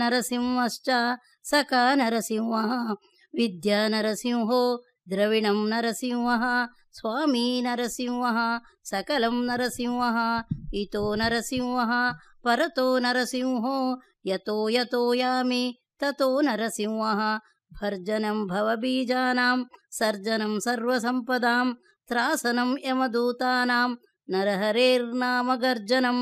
ನರಸಿಂಹಶ್ಚ ಸಖ ನರಸಿಂಹ ವಿದ್ಯಾ ನರಸಿಂಹೋ ದ್ರವಿಣಂ ನರಸಿಂಹ ಸ್ವಾಮಿ ನರಸಿಂಹ ಸಕಲಂ ನರಸಿಂಹ ಇತೋ ನರಸಿಂಹ ಪರತೋ ನರಸಿಂಹೋ ಯತೋ ಯತೋ ಯಾಮಿ ತತೋ ನರಸಿಂಹ ಭರ್ಜನಂ ಭವಬೀಜಾನಾಂ ಸರ್ಜನಂ ಸರ್ವಸಂಪದಾಂ ತ್ರಾಸನಂ ಯಮದೂತಾನಾಂ ನರಹರೇರ್ನಾಮಗರ್ಜನಂ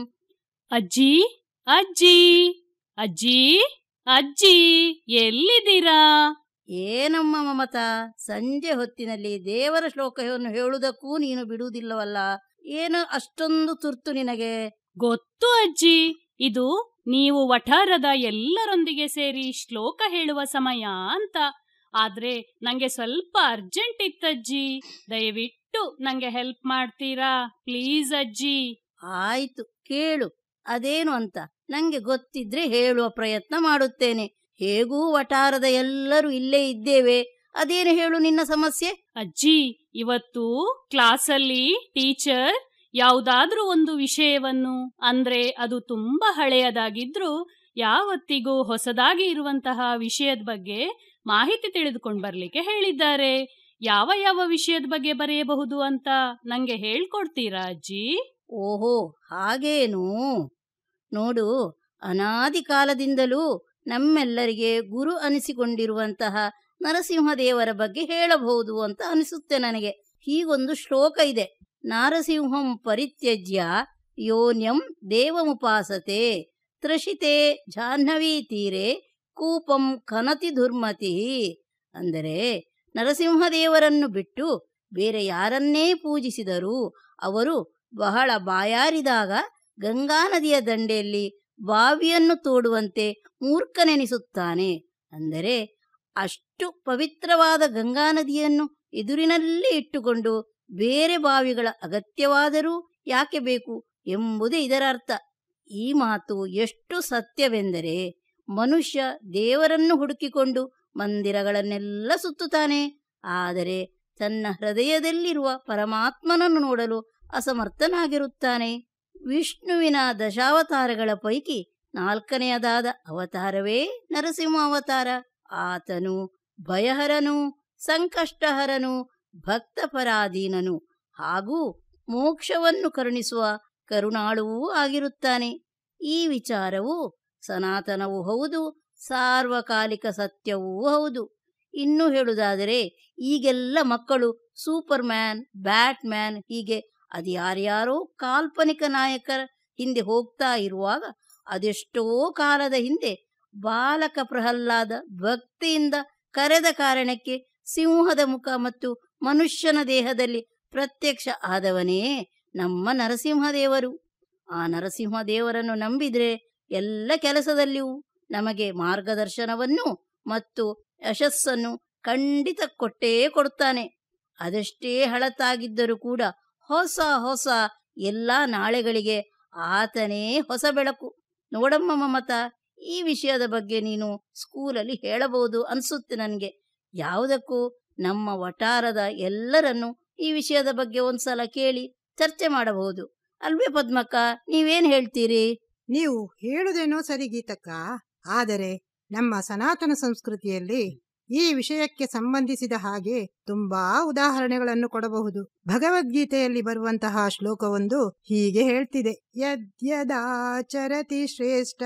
ಅಜ್ಜಿ ಅಜ್ಜಿ ಅಜ್ಜಿ ಅಜ್ಜಿ ಎಲ್ಲಿದ್ದೀರಾ ಏನಮ್ಮ ಮಮತಾ ಸಂಜೆ ಹೊತ್ತಿನಲ್ಲಿ ದೇವರ ಶ್ಲೋಕವನ್ನು ಹೇಳುವುದಕ್ಕೂ ನೀನು ಬಿಡುವುದಿಲ್ಲವಲ್ಲ ಏನು ಅಷ್ಟೊಂದು ತುರ್ತು ನಿನಗೆ ಗೊತ್ತು ಅಜ್ಜಿ ಇದು ನೀವು ವಠಾರದ ಎಲ್ಲರೊಂದಿಗೆ ಸೇರಿ ಶ್ಲೋಕ ಹೇಳುವ ಸಮಯ ಅಂತ ಆದ್ರೆ ನಂಗೆ ಸ್ವಲ್ಪ ಅರ್ಜೆಂಟ್ ಇತ್ತಜ್ಜಿ ದಯವಿಟ್ಟು ನಂಗೆ ಹೆಲ್ಪ್ ಮಾಡ್ತೀರಾ ಪ್ಲೀಸ್ ಅಜ್ಜಿ ಆಯ್ತು ಕೇಳು ಅದೇನು ಅಂತ ನಂಗೆ ಗೊತ್ತಿದ್ರೆ ಹೇಳುವ ಪ್ರಯತ್ನ ಮಾಡುತ್ತೇನೆ ಹೇಗೂ ವಟಾರದ ಎಲ್ಲರೂ ಇಲ್ಲೇ ಇದ್ದೇವೆ ಅದೇನು ಹೇಳು ನಿನ್ನ ಸಮಸ್ಯೆ ಅಜ್ಜಿ ಇವತ್ತು ಕ್ಲಾಸಲ್ಲಿ ಟೀಚರ್ ಯಾವುದಾದ್ರೂ ಒಂದು ವಿಷಯವನ್ನು ಅಂದ್ರೆ ಅದು ತುಂಬಾ ಹಳೆಯದಾಗಿದ್ರೂ ಯಾವತ್ತಿಗೂ ಹೊಸದಾಗಿ ಇರುವಂತಹ ವಿಷಯದ ಬಗ್ಗೆ ಮಾಹಿತಿ ತಿಳಿದುಕೊಂಡು ಬರ್ಲಿಕ್ಕೆ ಹೇಳಿದ್ದಾರೆ ಯಾವ ಯಾವ ವಿಷಯದ ಬಗ್ಗೆ ಬರೆಯಬಹುದು ಅಂತ ನಂಗೆ ಹೇಳ್ಕೊಡ್ತೀರಾ ಅಜ್ಜಿ ಓಹೋ ಹಾಗೇನು ನೋಡು ಅನಾದಿ ಕಾಲದಿಂದಲೂ ನಮ್ಮೆಲ್ಲರಿಗೆ ಗುರು ಅನಿಸಿಕೊಂಡಿರುವಂತಹ ನರಸಿಂಹದೇವರ ಬಗ್ಗೆ ಹೇಳಬಹುದು ಅಂತ ಅನಿಸುತ್ತೆ ನನಗೆ ಹೀಗೊಂದು ಶ್ಲೋಕ ಇದೆ ನಾರಸಿಂಹಂ ಪರಿತ್ಯಜ್ಯ ಯೋನ್ಯಂ ದೇವಮುಪಾಸತೆ ತ್ರಷಿತೆ ಜಾಹ್ನವೀ ತೀರೆ ಕೂಪಂ ಖನತಿ ದುರ್ಮತಿ ಅಂದರೆ ನರಸಿಂಹದೇವರನ್ನು ಬಿಟ್ಟು ಬೇರೆ ಯಾರನ್ನೇ ಪೂಜಿಸಿದರೂ ಅವರು ಬಹಳ ಬಾಯಾರಿದಾಗ ಗಂಗಾ ನದಿಯ ದಂಡೆಯಲ್ಲಿ ಬಾವಿಯನ್ನು ತೋಡುವಂತೆ ಮೂರ್ಖನೆನಿಸುತ್ತಾನೆ ಅಂದರೆ ಅಷ್ಟು ಪವಿತ್ರವಾದ ಗಂಗಾ ನದಿಯನ್ನು ಎದುರಿನಲ್ಲೇ ಇಟ್ಟುಕೊಂಡು ಬೇರೆ ಬಾವಿಗಳ ಅಗತ್ಯವಾದರೂ ಯಾಕೆ ಬೇಕು ಎಂಬುದೇ ಇದರ ಅರ್ಥ ಈ ಮಾತು ಎಷ್ಟು ಸತ್ಯವೆಂದರೆ ಮನುಷ್ಯ ದೇವರನ್ನು ಹುಡುಕಿಕೊಂಡು ಮಂದಿರಗಳನ್ನೆಲ್ಲ ಸುತ್ತುತ್ತಾನೆ ಆದರೆ ತನ್ನ ಹೃದಯದಲ್ಲಿರುವ ಪರಮಾತ್ಮನನ್ನು ನೋಡಲು ಅಸಮರ್ಥನಾಗಿರುತ್ತಾನೆ ವಿಷ್ಣುವಿನ ದಶಾವತಾರಗಳ ಪೈಕಿ ನಾಲ್ಕನೆಯದಾದ ಅವತಾರವೇ ನರಸಿಂಹ ಅವತಾರ ಆತನು ಭಯಹರನು ಸಂಕಷ್ಟಹರನು ಭಕ್ತಪರಾಧೀನನು ಹಾಗೂ ಮೋಕ್ಷವನ್ನು ಕರುಣಿಸುವ ಕರುಣಾಳುವೂ ಆಗಿರುತ್ತಾನೆ ಈ ವಿಚಾರವು ಸನಾತನವೂ ಹೌದು ಸಾರ್ವಕಾಲಿಕ ಸತ್ಯವೂ ಹೌದು ಇನ್ನು ಹೇಳುವುದಾದರೆ ಈಗೆಲ್ಲ ಮಕ್ಕಳು ಸೂಪರ್ ಮ್ಯಾನ್ ಬ್ಯಾಟ್ ಮ್ಯಾನ್ ಹೀಗೆ ಅದು ಯಾರ್ಯಾರೋ ಕಾಲ್ಪನಿಕ ನಾಯಕರ ಹಿಂದೆ ಹೋಗ್ತಾ ಇರುವಾಗ ಅದೆಷ್ಟೋ ಕಾಲದ ಹಿಂದೆ ಬಾಲಕ ಪ್ರಹ್ಲಾದ ಭಕ್ತಿಯಿಂದ ಕರೆದ ಕಾರಣಕ್ಕೆ ಸಿಂಹದ ಮುಖ ಮತ್ತು ಮನುಷ್ಯನ ದೇಹದಲ್ಲಿ ಪ್ರತ್ಯಕ್ಷ ಆದವನೇ ನಮ್ಮ ನರಸಿಂಹದೇವರು ಆ ನರಸಿಂಹದೇವರನ್ನು ನಂಬಿದ್ರೆ ಎಲ್ಲ ಕೆಲಸದಲ್ಲಿಯೂ ನಮಗೆ ಮಾರ್ಗದರ್ಶನವನ್ನು ಮತ್ತು ಯಶಸ್ಸನ್ನು ಖಂಡಿತ ಕೊಟ್ಟೇ ಕೊಡುತ್ತಾನೆ ಅದೆಷ್ಟೇ ಹಳತಾಗಿದ್ದರೂ ಕೂಡ ಹೊಸ ಹೊಸ ಎಲ್ಲ ನಾಳೆಗಳಿಗೆ ಆತನೇ ಹೊಸ ಬೆಳಕು ನೋಡಮ್ಮ ಮಮತಾ ಈ ವಿಷಯದ ಬಗ್ಗೆ ನೀನು ಸ್ಕೂಲಲ್ಲಿ ಹೇಳಬಹುದು ಅನ್ಸುತ್ತೆ ನನಗೆ ಯಾವುದಕ್ಕೂ ನಮ್ಮ ವಟಾರದ ಎಲ್ಲರನ್ನು ಈ ವಿಷಯದ ಬಗ್ಗೆ ಒಂದ್ಸಲ ಕೇಳಿ ಚರ್ಚೆ ಮಾಡಬಹುದು ಅಲ್ವೇ ಪದ್ಮಕ್ಕ ನೀವೇನ್ ಹೇಳ್ತೀರಿ ನೀವು ಹೇಳುದೇನೋ ಸರಿ ಗೀತಕ್ಕ ಆದರೆ ನಮ್ಮ ಸನಾತನ ಸಂಸ್ಕೃತಿಯಲ್ಲಿ ಈ ವಿಷಯಕ್ಕೆ ಸಂಬಂಧಿಸಿದ ಹಾಗೆ ತುಂಬಾ ಉದಾಹರಣೆಗಳನ್ನು ಕೊಡಬಹುದು ಭಗವದ್ಗೀತೆಯಲ್ಲಿ ಬರುವಂತಹ ಶ್ಲೋಕವೊಂದು ಹೀಗೆ ಹೇಳ್ತಿದೆ ಯದ್ಯದಾಚರತಿ ಶ್ರೇಷ್ಠ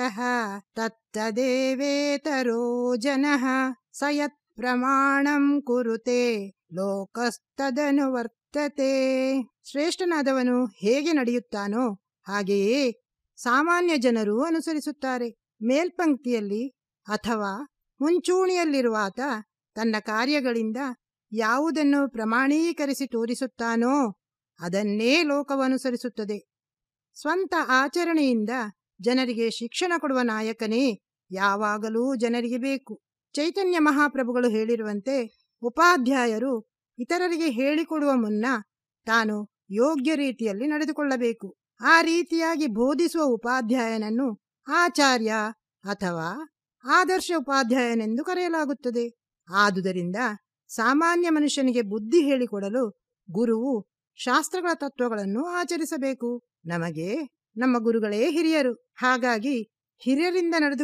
ತತ್ತದೇವೇತರೋ ಜನಃ ಸಯತ್ ಪ್ರಮಾಣಂ ಕುರುತೆ ಲೋಕಸ್ತದನು ವರ್ತತೆ ಶ್ರೇಷ್ಠನಾದವನು ಹೇಗೆ ನಡೆಯುತ್ತಾನೋ ಹಾಗೆಯೇ ಸಾಮಾನ್ಯ ಜನರು ಅನುಸರಿಸುತ್ತಾರೆ ಮೇಲ್ಪಂಕ್ತಿಯಲ್ಲಿ ಅಥವಾ ಮುಂಚೂಣಿಯಲ್ಲಿರುವಾತ ತನ್ನ ಕಾರ್ಯಗಳಿಂದ ಯಾವುದನ್ನು ಪ್ರಮಾಣೀಕರಿಸಿ ತೋರಿಸುತ್ತಾನೋ ಅದನ್ನೇ ಲೋಕವನುಸರಿಸುತ್ತದೆ ಸ್ವಂತ ಆಚರಣೆಯಿಂದ ಜನರಿಗೆ ಶಿಕ್ಷಣ ಕೊಡುವ ನಾಯಕನೇ ಯಾವಾಗಲೂ ಜನರಿಗೆ ಬೇಕು ಚೈತನ್ಯ ಮಹಾಪ್ರಭುಗಳು ಹೇಳಿರುವಂತೆ ಉಪಾಧ್ಯಾಯರು ಇತರರಿಗೆ ಹೇಳಿಕೊಡುವ ಮುನ್ನ ತಾನು ಯೋಗ್ಯ ರೀತಿಯಲ್ಲಿ ನಡೆದುಕೊಳ್ಳಬೇಕು ಆ ರೀತಿಯಾಗಿ ಬೋಧಿಸುವ ಉಪಾಧ್ಯಾಯನನ್ನು ಆಚಾರ್ಯ ಅಥವಾ ಆದರ್ಶ ಉಪಾಧ್ಯಾಯನೆಂದು ಕರೆಯಲಾಗುತ್ತದೆ ಆದುದರಿಂದ ಸಾಮಾನ್ಯ ಮನುಷ್ಯನಿಗೆ ಬುದ್ಧಿ ಹೇಳಿಕೊಡಲು ಗುರುವು ಶಾಸ್ತ್ರಗಳ ತತ್ವಗಳನ್ನು ಆಚರಿಸಬೇಕು ನಮಗೆ ನಮ್ಮ ಗುರುಗಳೇ ಹಿರಿಯರು ಹಾಗಾಗಿ ಹಿರಿಯರಿಂದ ನಡೆದು